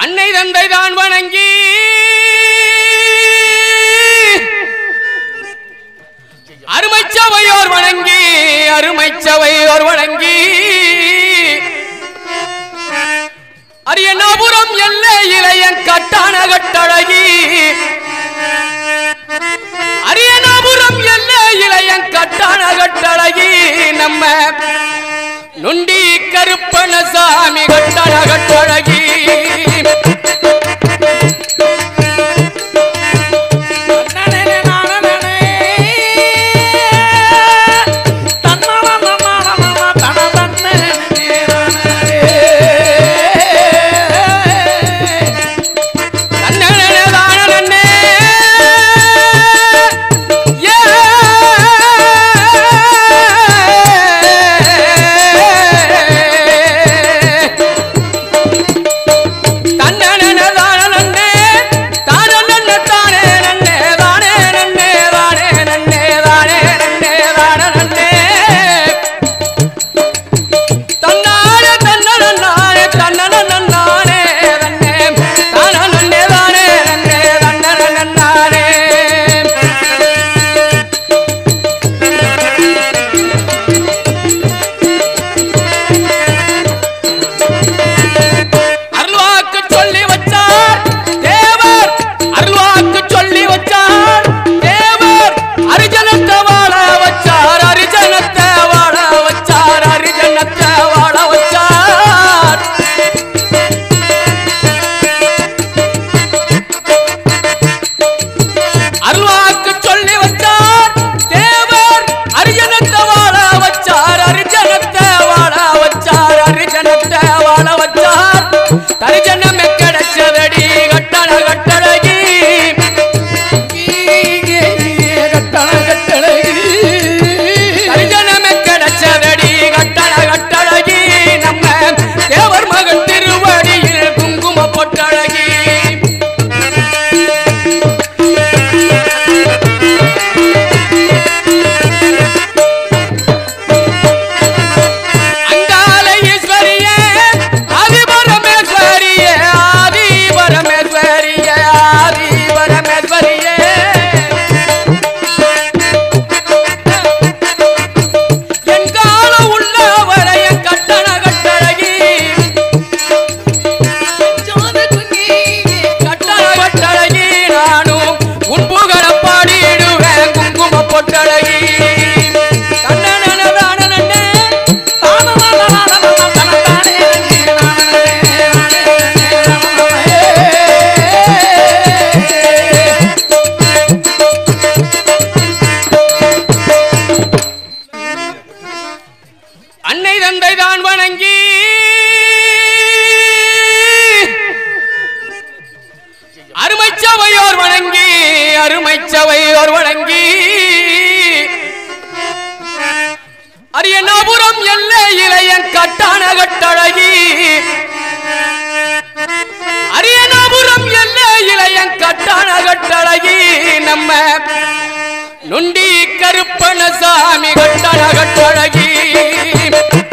அன்னை தந்தை தான் வணங்கி அருமைச்சவையோர் வணங்கி அருமைச்சவையோர் வணங்கி அரியநாபுரம் எல்லை இளையன் கட்டான கட்டழகி அரியநாபுரம் எல்லை இளையன் கட்டான கட்டழகி நம்ம நுண்டி கருப்பணசாமி கட்டான கட்டழகி நன்னே தான நன்னே ஏ தன்னே தான நன்னே தான நன்னே தானே நன்னே தானே நன்னே தானே நன்னே தானே நன்னே தான நன்னே தன்னாரே தன்னனன்னாரே தன்னனன்னாரே தன்னே தானனன்னே தானே நன்னே தன்னனன்னாரே அருள்வாக்கு சொல்லி வச்சார் தேவர் அருள்வாக்கு சொல்லி வச்சார் தேவர் அரிஜனத்தை வாழ வச்சார் அரிஜனத்தை வாழ வச்சார் அரிஜனத்தை வாழ வச்சார் அருள்வாக்கு சொல்லி வச்சார் தேவர் அரிஜனத்தை வாழ வச்சார் அரிஜனத்தை வாழ வச்சார் அரிஜனத்தை வாழ வச்சார் தரிஜனமே கிடைச்சதடி கட்டண கட்டழகி தரிஜனமே கிடைச்சதடி கட்டண கட்டழகி நம்ம தேவர் மகன் திருவடியில் குங்கும பொட்டழகி அங்காள ஈஸ்வரியே ஆதி பரமேஸ்வரியே ஆதி பரமேஸ்வரியே ஆதி பரமேஸ்வரியே என் கால உள்ள வரைய கட்டண கட்டழகி கட்டண கட்டழகி நானும் உன் புகழ பாடிடுவேன் குங்கும பொட்டழகி தன்னனனனனனனே, அன்னை தந்தை தான் வணங்கி அருமைச்சவையோர் வணங்கி அருமைச்சவையோர் வணங்கி அரியநாபுரம் எல்லை இளையன் கட்டான கட்டழகி அரியநாபுரம் எல்லை இளையன் கட்டான கட்டழகி நம்ம நுண்டி கருப்பணசாமி கட்டான கட்டழகி